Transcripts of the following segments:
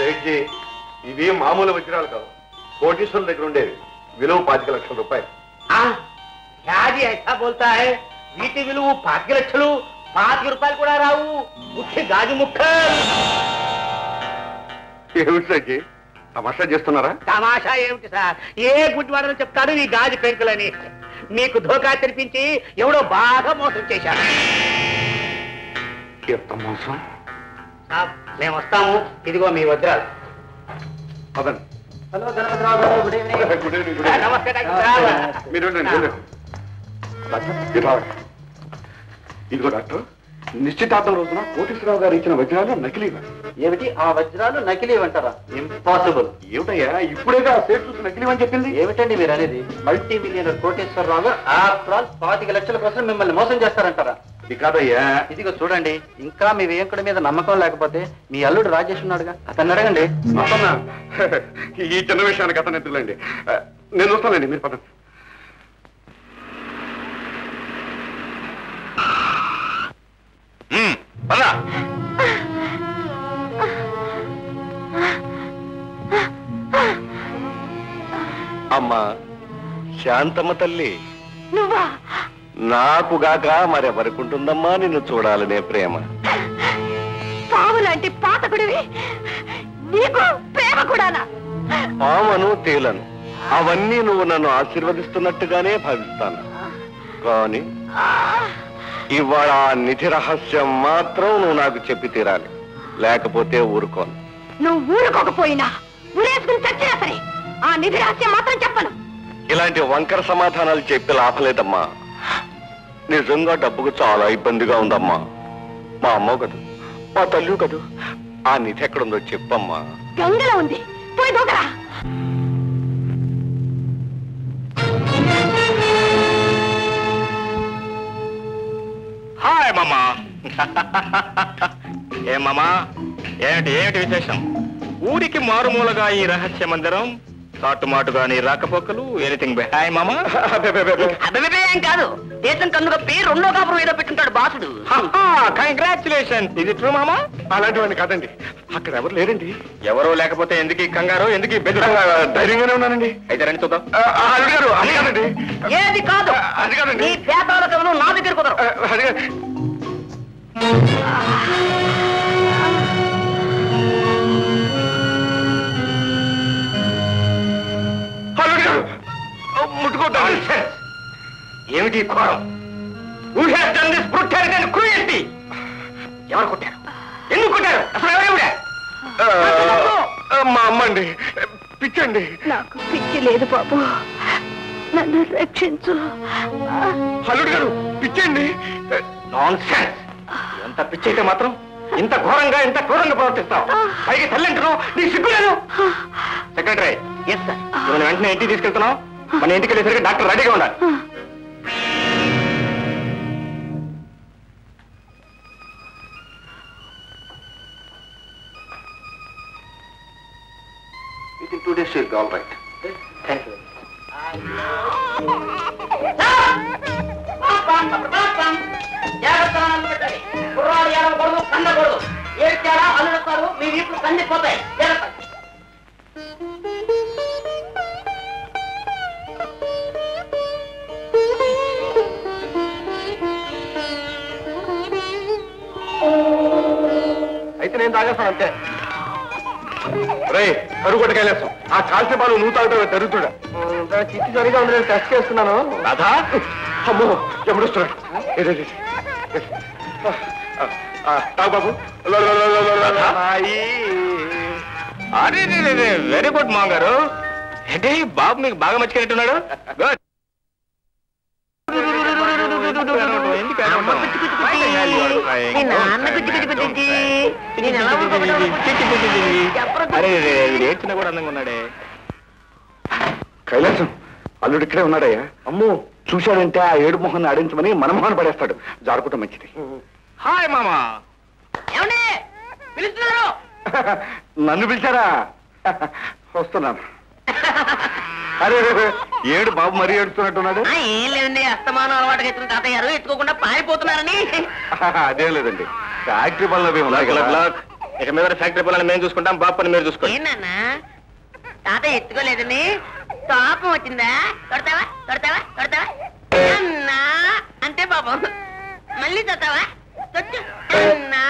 సేట్జీ ఇవి మామూలు వజ్రాలు కావు కోటీశ్వరుల దగ్గర ఉండేవి విలువ పాతిక లక్షల రూపాయలు యాది ఐసా బోల్తా హై వీటి విలువ పాతిక లక్షలు పాతిక రూపాయలు కూడా రావు ముఖ్య గాజు ముక్క ఏమిటి సేట్జీ తమాషా చేస్తున్నారా తమాషా ఏమిటి సార్ ఏ గుడ్డివాడని చెప్తాడు ఈ గాజు పెంకులని మీకు ధోకా తెరిపించి ఎవడో బాగా మోసం చేశాడు ఎంత మోసం సాబ్, మేము వస్తాము ఇదిగో మీ వజ్రాలు పదండి హలో ధనపతిరావు గారు good evening good evening good evening నమస్తే డాక్టర్ సాబ్. మీరు ఉండండి, ఉండండి. డాక్టర్, మీరు రావండి. ఇదిగో డాక్టర్ నిశ్చితార్థం రోజున కోటేశ్వరరావు గారు ఇచ్చిన వజ్రాలు నకిలీవా ఏమిటి ఆ వజ్రాలు నకిలీ అంటారా ఇంపాసిబుల్ ఏమిటయ్యా ఇప్పుడేగా సేట్ చూసి నకిలీవని చెప్పింది ఏమిటండి మీరు అనేది మల్టీ మిలియనర్ కోటేశ్వరరావు గారు ఆఫ్టర్ ఆల్ పాతిక లక్షల కోసం మిమ్మల్ని మోసం చేస్తారంటారా ఇది కాదయ్యా ఇదిగో చూడండి ఇంకా మీ వేంకుడి మీద నమ్మకం లేకపోతే మీ అల్లుడు రాజేష్ ఉన్నాడుగా అతన్ని అడగండి అతనా? ఈ చిన్న విషయానికి అతను ఎందుకులేండి ఆ, నేను వస్తానండి మీరు పదండి మ్మ్, పద. అమ్మా శాంతమ్మ తల్లి నువ్వా నాకు గాక మరెవరికుంటుందమ్మా నిన్ను చూడాలనే ప్రేమ పావు లాంటి పాతకుడివి నీకు ప్రేమ కూడానా పామను తేలను అవన్నీ నువ్వు నన్ను ఆశీర్వదిస్తున్నట్టుగానే భావిస్తాను కానీ ఇవాళ ఆ నిధి రహస్యం మాత్రం నువ్వు నాకు చెప్పి తీరాలి లేకపోతే ఊరుకోను నువ్వు ఊరుకోకపోయినా ఊరేసుకుని చచ్చినా సరే ఆ నిధి రహస్యం మాత్రం చెప్పను ఇలాంటి వంకర సమాధానాలు చెప్పి లాభలేదమ్మా నిజంగా డబ్బుకు చాలా ఇబ్బందిగా ఉందమ్మా మా అమ్మ కదూ మా తల్లి కదూ ఆ నిధి ఎక్కడుందో చెప్పమ్మా గంగలో ఉంది పోయి దూకరా హాయ్ మామా ఏ మామా ఏమిటి ఏమిటి విశేషం ఊరికి మారుమూలగా ఈ రహస్య మందిరం చాటుమాటుగా నీ రాకపోకలు ఎనీథింగ్ హాయ్ మామా అబ్బే ఏం కాదు దేశం కన్నుగా పేరు రెండో కాపురం ఏదో పెట్టుంటాడు బాసుడు కంగ్రాచులేషన్ ఇది ట్రూ మామా అలాంటివన్నీ కాదండి అక్కడ ఎవరు లేరండి ఎవరో లేకపోతే ఎందుకు ఈ కంగారు ఎందుకు ఈ బెదురు ధైర్యంగానే ఉన్నానండి అయితే రండి చూద్దాం ఆ, ఆ, అల్లుడు గారు అది కాదండి ఏది కాదు అది కాదండి నీ పేతాల కథలు నా దగ్గర కుదరవు ఆ, అది కాదు. అల్లుడు గారు ఆ, ముట్టుకోవద్దండి ఏమిటి ఈ ఘోరం Who has done this brutality and cruelty? ఎవరు కొట్టారు ఎందుకు కొట్టారు అసలు ఎవరెవడే ఆ, ఆ, మా అమ్మ అండి పిచ్చండి నాకు పిచ్చి లేదు బాబు నన్ను రక్షించు అల్లుడు గారు పిచ్చండి నాన్ సెన్స్ ఎంత పిచ్చి అయితే మాత్రం ఇంత ఘోరంగా ఇంత క్రూరంగా ప్రవర్తిస్తావు పైకి తల్లింటున్నావు నీకు సిగ్గులేదు సెక్రటరీ ఎస్ సార్ మనం వెంటనే ఇంటికి తీసుకెళ్తున్నాం మన ఇంటికి వెళ్ళేసరికి డాక్టర్ రెడీగా ఉండాలి within two days she'll all right thank you కుర్రాడు ఏడవకూడదు కందకూడదు ఏడ్చాడా అల్లుడతారు మీ వీపులు కందిపోతాయి జాగ్రత్త అయితే నేను తాగేస్తాను అంతే రే కరువు కొట్టకెళ్ళేస్తాం ఆ కాల్సిన పాలు నువ్వు తాగుతావు తరుగుతుడా చిట్టి సరిగా ఉంది నేను టెస్ట్ చేస్తున్నాను రాధా అమ్మో ఎప్పుడు వస్తున్నాడు ఏ, ఏ, ఏ, ఏ. ఆ, ఆ, తాగు బాబు లో, లో, లో, లో, లో, లో, లో. అరే వెరీ గుడ్ మా గారు ఏంటి బాబు మీకు బాగా మర్చిపోయినట్టున్నాడు గుడ్ మీ నాన్న గుజ్జి గుజ్జి గుజ్జి నేను ఎలా అరే ఏడ్చినా కూడా అందంగా ఉన్నాడే కైలాసం అల్లుడు ఇక్కడే ఉన్నాడయ్యా అమ్మో చూశాడంటే ఆ ఏడు మొహాన్ని ఆడించమని మన మొహాన్ని పడేస్తాడు జారుకుంటే మంచిది హాయ్ మామా ఏమండి పిలుస్తున్నారు నన్ను పిలిచారా వస్తున్నాను అరే రే, రే, ఏడు బాబు మరీ ఏడుతున్నట్టున్నాడు ఆ, ఏం లేదండి అస్తమానం అలవాటు ఎత్తున తాతయ్య గారు ఎత్తుకోకుండా పారిపోతున్నారని అదేం లేదండి ఫ్యాక్టరీ పనులు అవి ఉన్నాయి కదా ఇక మీద ఫ్యాక్టరీ పనులను మేము చూసుకుంటాం బాబు పని మీరు చూసుకోండి ఏనన్నా తాత ఎత్తుకోలేదని కోపం వచ్చిందా కొడతావా కొడతావా కొడతావా అన్నా అంటే పాపం మళ్ళీ చదువుతావా కొట్టు. అన్నా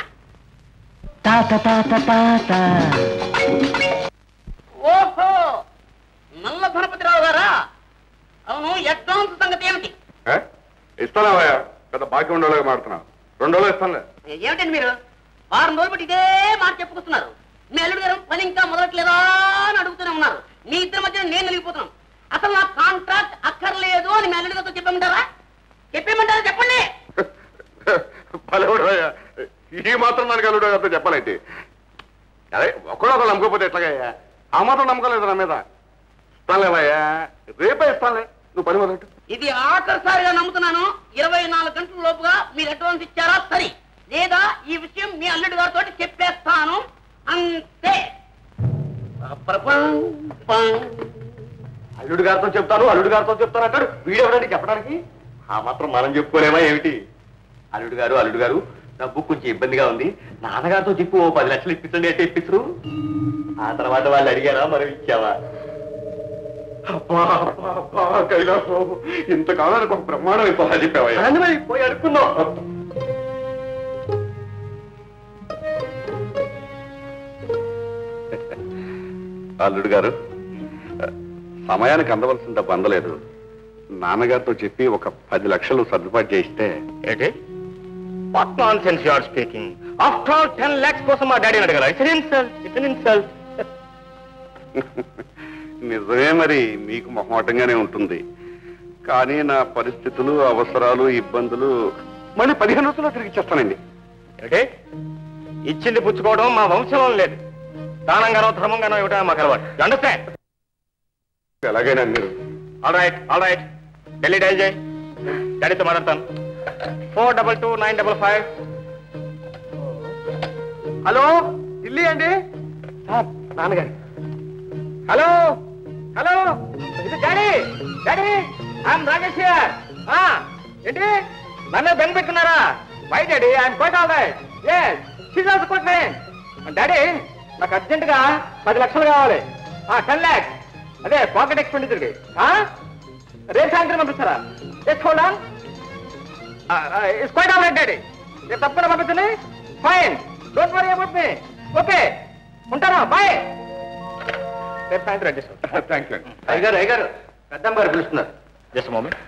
ఓహో నల్ల గణపతిరావు గారా అవును అడ్వాన్స్ సంగతి ఏమిటి ఇస్తానవయ్యా పెద్ద బాకీ ఉండేలాగా మాడుతున్నా రెండు రోజులు ఇస్తానులే ఏమిటండి మీరు వారం రోజులు బట్టి ఇదే మాట చెప్పుకొస్తున్నారు మీ అల్లుడు గారు పని ఇంకా మొదలట్లేదా అని అడుగుతూనే ఉన్నారు మీ ఇద్దరి మధ్య నేను నలిగిపోతున్నాను అసలు నా కాంట్రాక్ట్ అక్కర్లేదు అని మీ అల్లుడి గారితో చెప్పమంటారా చెప్పేమంటారా చెప్పండి పలవడయ్యా ఈ మాత్రం నాకు అల్లుడు గారితో చెప్పాలంటే అదే ఒకడో ఒకరు నమ్మకపోతే ఎట్లాగయ్యా ఆ మాత్రం నమ్మకం లేదు నా మీద ఇస్తానులేవయ్యా రేపే ఇస్తానులే నువ్వు పని మొదలెట్టు ఇది ఆఖరిసారిగా నమ్ముతున్నాను ఇరవై నాలుగు గంటల లోపుగా మీరు అడ్వాన్స్ ఇచ్చారా సరి లేదా ఈ విషయం మీ అల్లుడి గారితో చెప్పేస్తాను అంతే పరపం, పం. అల్లుడు గారితో చెప్తాను అల్లుడు గారితో చెప్తాను అంటాడు వీడెవడండి చెప్పడానికి ఆ మాత్రం మనం చెప్పుకోలేమా ఏమిటి అల్లుడు గారు అల్లుడు గారు డబ్బు కొంచెం ఇబ్బందిగా ఉంది నాన్నగారితో చెప్పు ఓ పది లక్షలు ఇప్పించండి అంటే ఇప్పించరు ఆ తర్వాత వాళ్ళు అడిగారా మరి ఇచ్చావా అబ్బా, అబ్బా, అబ్బా, కైలాసం ఇంతకాలానికి ఒక ప్రమాణం అయిపోవాలి చెప్పావా పోయి అడుక్కున్నావు అల్లుడు గారు సమయానికి అందవలసిన డబ్బు అందలేదు నాన్నగారితో చెప్పి ఒక పది లక్షలు సర్దుబాటు చేయిస్తే ఏంటి what nonsense you are speaking after all ten lakhs కోసం మా డాడీని అడగల ఇట్స్ ఇన్సల్ట్ ఇట్స్ ఇన్సల్ట్ నిజమే మరి మీకు మొహమాటంగానే ఉంటుంది కానీ నా పరిస్థితులు అవసరాలు ఇబ్బందులు మళ్ళీ పదిహేను రోజుల్లో తిరిగి ఇచ్చేస్తానండి ఏంటి ఇచ్చింది పుచ్చుకోవడం మా వంశంలో లేదు దానంగానో ధర్మంగానో ఇవ్వడం మాకు అలవాటు అండర్స్టాండ్ ఎలాగైనా మీరు all right all right Delhi dial చేయి డాడీతో మాట్లాడతాను four double two nine double five hello Delhi అండి సార్ నాన్నగారు హలో హలో ఇది daddy daddy I'm Rakesh here ఆ ఏంటి నన్ను బెంగ పెట్టుకున్నారా why daddy I'm quite all right yes she's also quite fine daddy నాకు అర్జెంట్ గా పది లక్షలు కావాలి ఆ టెన్ ల్యాక్స్ అదే పాకెట్ ఎక్స్పెండిచర్ కి రేపు సాయంత్రం పంపిస్తారా yes hold on it's quite all right daddy రేపు తప్పకుండా పంపించండి fine don't worry about me okay ఉంటారా బాయ్ రేపు సాయంత్రం అడ్జస్ట్ థ్యాంక్ యూ అయ్యగారు అయ్యగారు పెద్దమ్మ గారు పిలుస్తున్నారు జస్ట్ మూమెంట్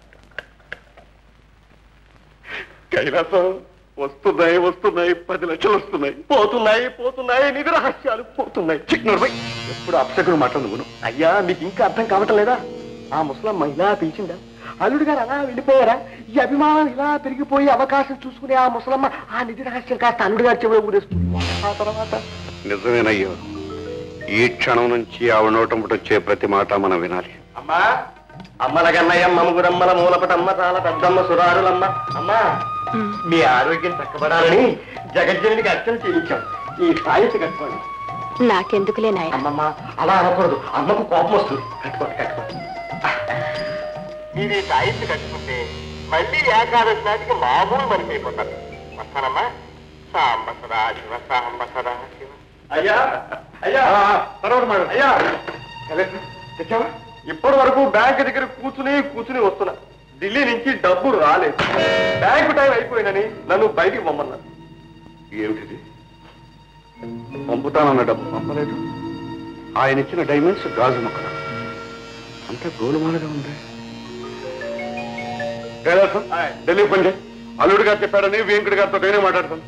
కైలాసం వస్తున్నాయి వస్తున్నాయి పది లక్షలు వస్తున్నాయి పోతున్నాయి పోతున్నాయి నిధి రహస్యాలు పోతున్నాయి చిక్నూరు ఎప్పుడు అప్సకుడు మాట్లాడు నువ్వు అయ్యా మీకు ఇంకా అర్థం కావటం లేదా ఆ ముసలమ్మ ఇలా పిలిచిందా అల్లుడు గారు అలా వెళ్ళిపోయారా ఈ అభిమానం ఇలా పెరిగిపోయి అవకాశం చూసుకునే ఆ ముసలమ్మ ఆ నిధి రహస్యం కాస్త అల్లుడు గారి చెవిలో ఊరేస్తుంది ఆ తర్వాత నిజమేనయ్యో ఈ క్షణం నుంచి ఆవిడ నోటముట వచ్చే ప్రతి మాట మనం వినాలి అమ్మా అమ్మల కన్నయ్య ముగ్గురమ్మల మూలపటమ్మ చాలా పెద్దమ్మ సురారులమ్మ అమ్మా మీ ఆరోగ్యం చక్కబడాలని జగజ్జనుడికి అర్చన చేయించాం ఈ సాయసి కట్టుకోండి నాకెందుకులే నాయ అమ్మమ్మ అలా అనకూడదు అమ్మకు కోపం వస్తుంది కట్టుకోండి కట్టుకోండి మీరు ఈ సాయసి కట్టుకుంటే మళ్ళీ ఏకాదశి నాటికి మామూలు మనిషి అయిపోతారు వస్తానమ్మా సాంబ సదా శివ సాంబ సదా శివ అయ్యా అయ్యా తర్వాత మేడం అయ్యా తెచ్చావా ఇప్పటి వరకు బ్యాంక్ దగ్గర కూర్చుని కూర్చుని వస్తున్నా ఢిల్లీ నుంచి డబ్బు రాలేదు బ్యాంకు టైం అయిపోయిందని నన్ను బయటికి పొమ్మన్నారు ఏమిటిది పంపుతానన్న డబ్బు పంపలేదు ఆయన ఇచ్చిన డైమండ్స్ గాజు మొక్కలు అంత గోలుమాలగా ఉంది కైలాసం, ఢిల్లీ పండి అల్లుడు గారు చెప్పాడని వెంకట గారితో నేనే మాట్లాడతాను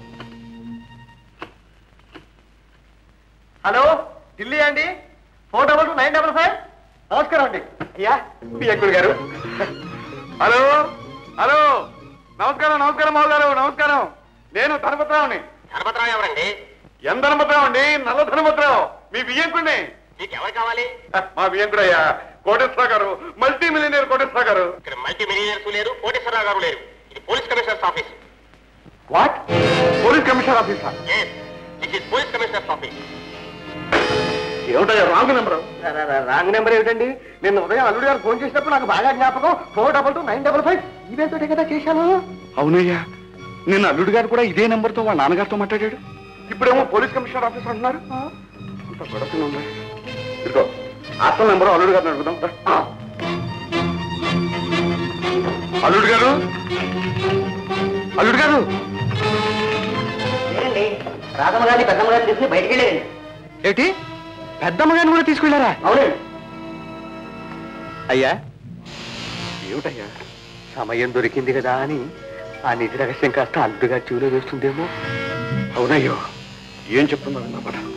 హలో ఢిల్లీ అండి four double two nine double five నమస్కారం అండి అయ్యా మీ ఎక్కుడు గారు హలో హలో నమస్కారం నమస్కారం మావు గారు నమస్కారం నేను ధనపత్రావుని ధనపత్రం ఎవరండి ఎంత ధనపత్రావు అండి నల్ల ధనపత్రావు మీ బియ్యంకుడిని మీకు ఎవరు కావాలి మా బియ్యంకుడయ్యా కోటేశ్వర గారు మల్టీ మిలియనర్ కోటేశ్వర గారు ఇక్కడ మల్టీ మిలియనర్స్ లేరు కోటేశ్వరరావు గారు లేరు ఇది police commissioner's office what police commissioner ఆఫీసా yes this is police commissioner's office ఏమిటయ్యా రాంగ్ నెంబర్ రాంగ్ నెంబర్ ఏమిటండి నిన్న ఉదయం అల్లుడు గారు ఫోన్ చేసినప్పుడు నాకు బాగా జ్ఞాపకం four double two nine double five ఇవేంతో కదా చేశాను అవునయ్యా నిన్న అల్లుడు గారు కూడా ఇదే నెంబర్తో వాళ్ళ నాన్నగారితో మాట్లాడాడు ఇప్పుడేమో పోలీస్ కమిషనర్ ఆఫీస్ అంటున్నారు ఇంత గొడవ ఉంది ఇదిగో అసలు నెంబరు అల్లుడు గారిని అడుగుదాం రా. ఆ. అల్లుడు గారు అల్లుడు గారు లేదండి రాధమ్మ గారిని పెద్దమ్మ గారిని తీసుకుని బయటికి వెళ్ళారండి ఏమిటి పెద్దమ్మ గారిని కూడా తీసుకెళ్లారా అవునండి అయ్యా ఏమిటయ్యా సమయం దొరికింది కదా అని ఆ నిధి రహస్యం కాస్త అల్లుడుగా చెవిలో వేస్తుందేమో అవునయ్యో ఏం చెప్తున్నారు నా పట